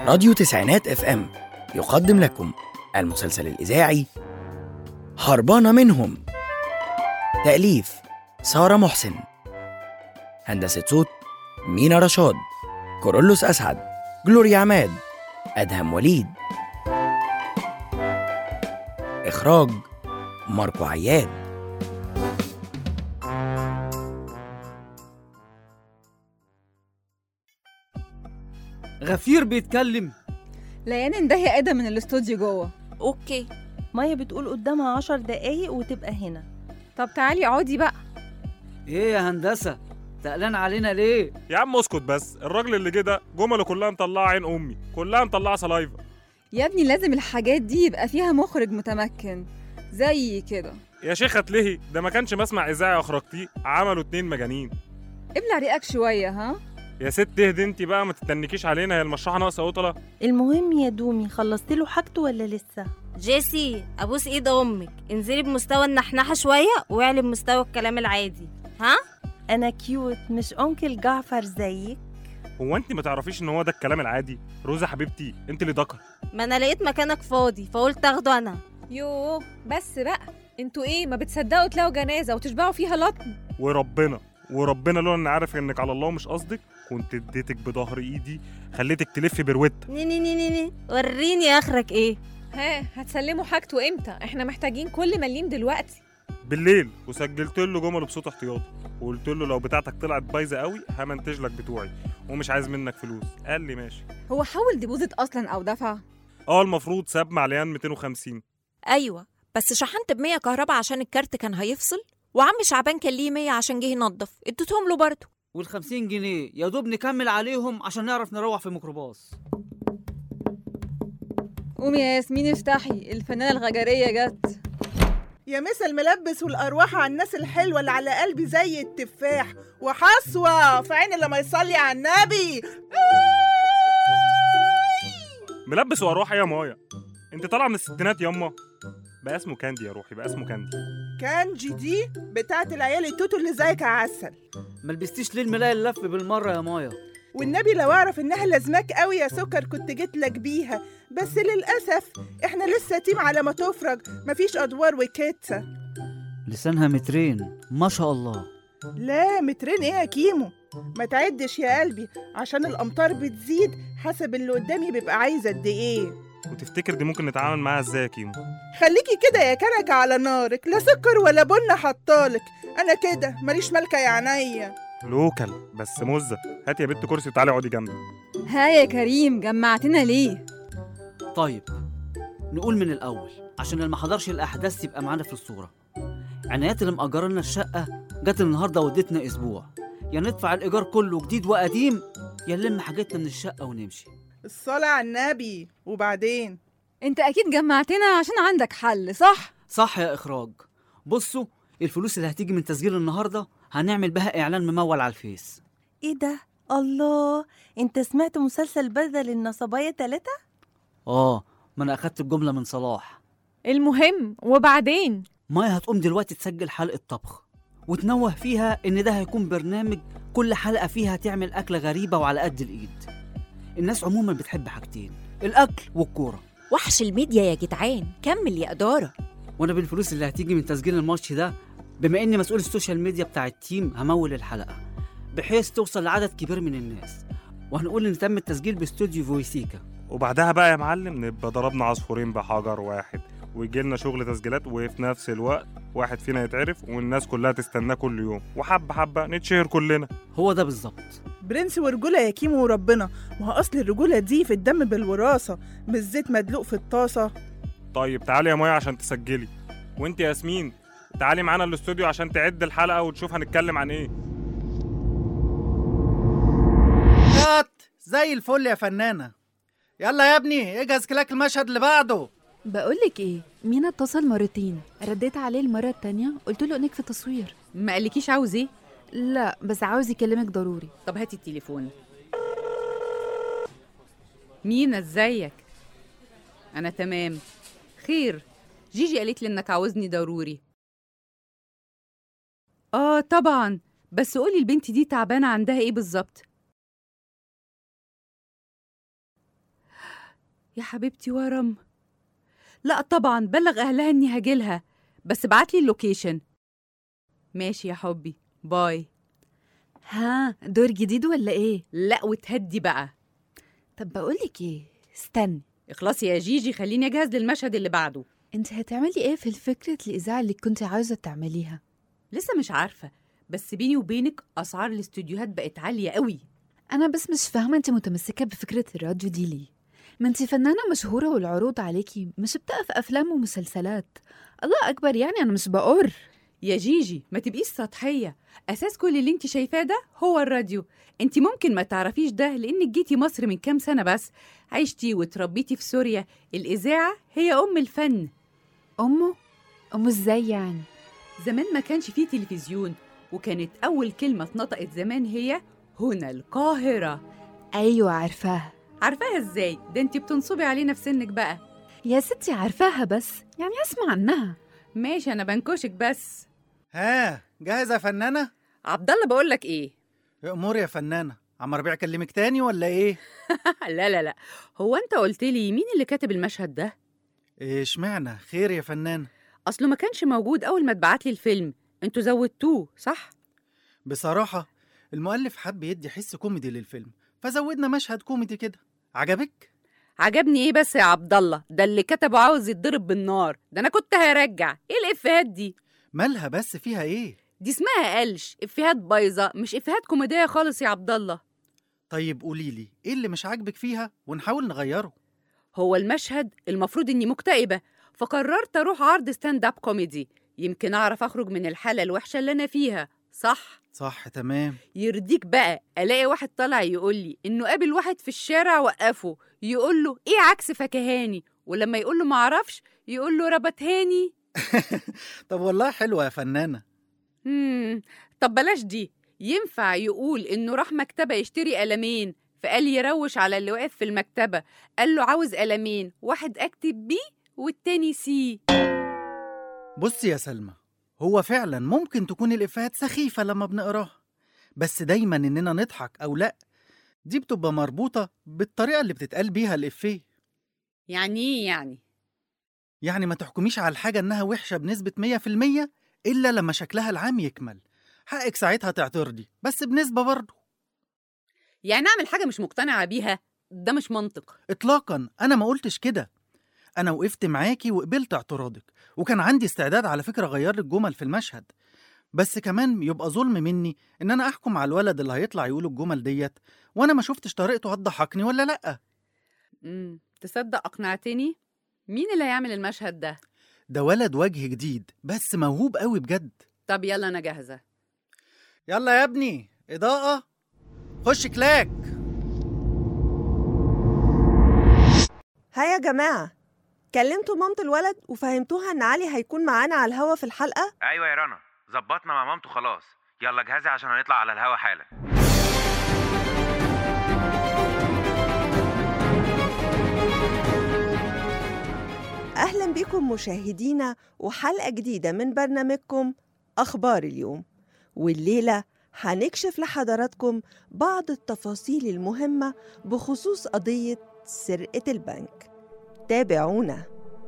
راديو تسعينات اف ام يقدم لكم المسلسل الإذاعي هربانة منهم تأليف سارة محسن هندسة صوت مينا رشاد كورولوس أسعد جلوريا عماد أدهم وليد إخراج ماركو عياد غفير بيتكلم ليان ده يا ادم من الاستوديو جوه اوكي مايا بتقول قدامها عشر دقايق وتبقى هنا طب تعالي اقعدي بقى ايه يا هندسه تقلان علينا ليه يا عم اسكت بس الراجل اللي جه ده جمله كلها مطلعه عين امي كلها مطلعه سلايفا يا ابني لازم الحاجات دي يبقى فيها مخرج متمكن زي كده يا شيخ هتلهي ده ما كانش مسمع اذاعي اخرجتيه عملوا اتنين مجانين ابلع ريقك شويه ها يا ست اهدي انت بقى ما تتنكيش علينا هي المشرحه ناقصه قطله المهم يا دومي خلصت له حاجته ولا لسه جيسي ابوس ايد امك انزلي بمستوى النحنحه شويه واعلي بمستوى الكلام العادي ها انا كيوت مش انكل جعفر زيك هو انت ما تعرفيش ان هو ده الكلام العادي روزا حبيبتي انت اللي ذكر ما انا لقيت مكانك فاضي فقلت اخده انا يوه بس بقى انتوا ايه ما بتصدقوا تلاقوا جنازه وتشبعوا فيها لطم وربنا وربنا لولا اني عارف انك على الله مش قصدك كنت اديتك بظهر ايدي خليتك تلفي بروته ني ني ني ني ني وريني اخرك ايه ها هتسلموا حاجته امتى احنا محتاجين كل مليم دلوقتي بالليل وسجلت له جمل بصوت احتياطي وقلت له لو بتاعتك طلعت بايظه قوي همنتج لك بتوعي ومش عايز منك فلوس قال لي ماشي هو حول ديبوزيت اصلا او دفع اه المفروض ساب معليان 250 ايوه بس شحنت ب 100 كهرباء عشان الكارت كان هيفصل وعم شعبان كان ليه 100 عشان جه ينظف اديتهم له برضه وال50 جنيه يا دوب نكمل عليهم عشان نعرف نروح في ميكروباص قومي يا ياسمين افتحي الفنانه الغجريه جت يا مسا الملبس والارواح على الناس الحلوه اللي على قلبي زي التفاح وحصوه في عين لما يصلي على النبي ملبس واروح يا مايا انت طالعه من الستينات ياما بقى اسمه كاندي يا روحي بقى اسمه كاندي كانجي دي بتاعت العيال التوتو اللي زيك يا عسل ما لبستيش ليه الملاية اللف بالمره يا مايا والنبي لو اعرف انها لازماك قوي يا سكر كنت جيت لك بيها بس للاسف احنا لسه تيم على ما تفرج مفيش ادوار وكيتسا لسانها مترين ما شاء الله لا مترين ايه يا كيمو ما تعدش يا قلبي عشان الامطار بتزيد حسب اللي قدامي بيبقى عايز قد ايه وتفتكر دي ممكن نتعامل معاها ازاي يا كيمو خليكي كده يا كنكة على نارك لا سكر ولا بن حطالك انا كده ماليش مالكة يا عينيا لوكال بس مزه هات يا بنت كرسي وتعالي اقعدي جنبي ها يا كريم جمعتنا ليه طيب نقول من الاول عشان اللي ما حضرش الاحداث يبقى معانا في الصوره عنايات اللي مأجر لنا الشقه جت النهارده ودتنا اسبوع يا ندفع الايجار كله جديد وقديم يا نلم حاجتنا من الشقه ونمشي الصلاة على النبي وبعدين انت اكيد جمعتنا عشان عندك حل صح صح يا اخراج بصوا الفلوس اللي هتيجي من تسجيل النهارده هنعمل بها اعلان ممول على الفيس ايه ده الله انت سمعت مسلسل بدل النصبايا تلاتة اه ما انا اخدت الجمله من صلاح المهم وبعدين مايا هتقوم دلوقتي تسجل حلقه طبخ وتنوه فيها ان ده هيكون برنامج كل حلقه فيها تعمل اكله غريبه وعلى قد الايد الناس عموما بتحب حاجتين الاكل والكوره وحش الميديا يا جدعان كمل يا إدارة وانا بالفلوس اللي هتيجي من تسجيل الماتش ده بما اني مسؤول السوشيال ميديا بتاع التيم همول الحلقه بحيث توصل لعدد كبير من الناس وهنقول ان تم التسجيل باستوديو فويسيكا وبعدها بقى يا معلم نبقى ضربنا عصفورين بحجر واحد ويجي لنا شغل تسجيلات وفي نفس الوقت واحد فينا يتعرف والناس كلها تستناه كل يوم وحبه حبه نتشهر كلنا هو ده بالظبط برنس ورجولة يا كيمو وربنا ما هو أصل الرجولة دي في الدم بالوراثة مش زيت مدلوق في الطاسة طيب تعالي يا مايا عشان تسجلي وانت يا ياسمين تعالي معانا الاستوديو عشان تعد الحلقه وتشوف هنتكلم عن ايه كات زي الفل يا فنانة يلا يا ابني اجهز كلاك المشهد اللي بعده بقولك ايه مينا اتصل مرتين رديت عليه المرة التانية قلت له انك في تصوير ما قالكيش عاوز ايه لا بس عاوز يكلمك ضروري طب هاتي التليفون مينا ازيك انا تمام خير جيجي قالت لي انك عاوزني ضروري اه طبعا بس قولي البنت دي تعبانه عندها ايه بالظبط يا حبيبتي ورم لا طبعا بلغ اهلها اني هجيلها بس بعتلي اللوكيشن ماشي يا حبي باي ها دور جديد ولا ايه لا وتهدي بقى طب بقولك ايه استني اخلصي يا جيجي خليني اجهز للمشهد اللي بعده انت هتعملي ايه في الفكرة الإذاعة اللي كنت عاوزة تعمليها لسه مش عارفه بس بيني وبينك اسعار الاستوديوهات بقت عاليه قوي أنا بس مش فاهمة انت متمسكة بفكرة الراديو دي ليه ما انت فنانة مشهورة والعروض عليكي مش بتقف في أفلام ومسلسلات الله أكبر يعني أنا مش بقر يا جيجي ما تبقيش سطحيه اساس كل اللي انت شايفاه ده هو الراديو انت ممكن ما تعرفيش ده لانك جيتي مصر من كام سنه بس عشتي وتربيتي في سوريا الاذاعه هي ام الفن أمه أمه ازاي يعني زمان ما كانش فيه تلفزيون وكانت اول كلمه اتنطقت زمان هي هنا القاهره أيوة عارفاها عارفاها ازاي ده انت بتنصبي علينا في سنك بقى يا ستي عارفاها بس يعني أسمع عنها ماشي انا بنكشك بس ها جاهزة يا فنانة؟ عبد الله بقول لك ايه امور يا فنانة عم ربيع كلمك تاني ولا ايه؟ لا لا لا هو انت قلت لي مين اللي كاتب المشهد ده اشمعنى خير يا فنانة اصله ما كانش موجود اول ما اتبعت لي الفيلم انتوا زودتوه صح بصراحة المؤلف حب يدي حس كوميدي للفيلم فزودنا مشهد كوميدي كده عجبك؟ عجبني ايه بس يا عبد الله ده اللي كتبه عاوز يتضرب بالنار ده انا كنت هرجع ايه الافيهات دي مالها بس فيها ايه؟ دي اسمها قلش افيهات بايظه مش افيهات كوميديه خالص يا عبد الله طيب قوليلي ايه اللي مش عاجبك فيها ونحاول نغيره هو المشهد المفروض اني مكتئبه فقررت اروح عرض ستاند اب كوميدي يمكن اعرف اخرج من الحاله الوحشه اللي انا فيها صح صح تمام يرضيك بقى الاقي واحد طالع يقول لي انه قابل واحد في الشارع وقفه يقول له ايه عكس فكهاني ولما يقول له معرفش يقول له ربتهاني طب والله حلوة يا فنانة مم. طب بلاش دي ينفع يقول انه راح مكتبه يشتري قلمين فقال يروش على اللي واقف في المكتبه قال له عاوز قلمين واحد اكتب بي والتاني سي بصي يا سلمى هو فعلا ممكن تكون الإفيهات سخيفة لما بنقراها بس دايما إننا نضحك أو لأ دي بتبقى مربوطة بالطريقة اللي بتتقال بيها الإفيه يعني ايه يعني يعني ما تحكميش على الحاجة إنها وحشة بنسبة 100% إلا لما شكلها العام يكمل حقك ساعتها تعترضي بس بنسبة برضه يعني اعمل حاجه مش مقتنعه بيها ده مش منطق إطلاقا أنا ما قلتش كده أنا وقفت معاكي وقبلت اعتراضك وكان عندي استعداد على فكرة أغير لك جمل في المشهد بس كمان يبقى ظلم مني إن أنا أحكم على الولد اللي هيطلع يقول الجمل ديت وأنا ما شفتش طريقته هتضحكني ولا لأ امم تصدق اقنعتني مين اللي هيعمل المشهد ده ده ولد وجه جديد بس موهوب قوي بجد طب يلا انا جاهزه يلا يا ابني إضاءة خش كلاك ها يا جماعة كلمتوا مامة الولد وفهمتوها إن علي هيكون معانا على الهوا في الحلقة؟ ايوه يا رنا ظبطنا مع مامته خلاص يلا جهزي عشان هنطلع على الهوا حالا أهلا بكم مشاهدينا وحلقة جديدة من برنامجكم أخبار اليوم والليلة هنكشف لحضراتكم بعض التفاصيل المهمة بخصوص قضية سرقة البنك تابعونا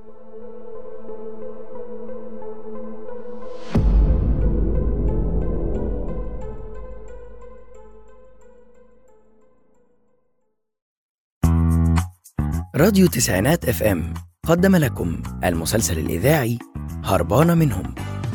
راديو تسعينات اف ام قدم لكم المسلسل الإذاعي هربانة منهم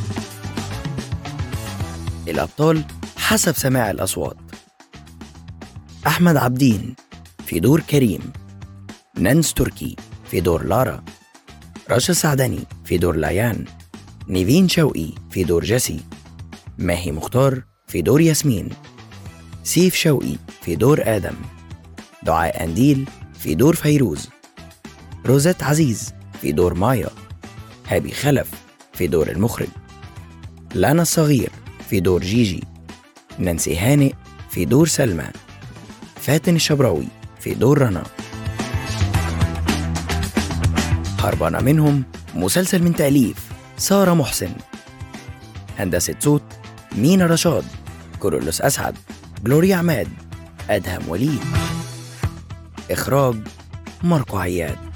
الأبطال حسب سماع الأصوات أحمد عبدين في دور كريم نانس تركي في دور لارا رشا سعدني في دور ليان نيفين شوقي في دور جيسي ماهي مختار في دور ياسمين سيف شوقي في دور آدم دعاء أنديل في دور فيروز روزات عزيز في دور مايا هابي خلف في دور المخرج لانا الصغير في دور جيجي نانسي هانئ في دور سلمى فاتن الشبراوي في دور رنا هربانة منهم مسلسل من تأليف سارة محسن هندسة صوت مينا رشاد كورولوس أسعد جلوريا عماد أدهم وليد إخراج ماركو عياد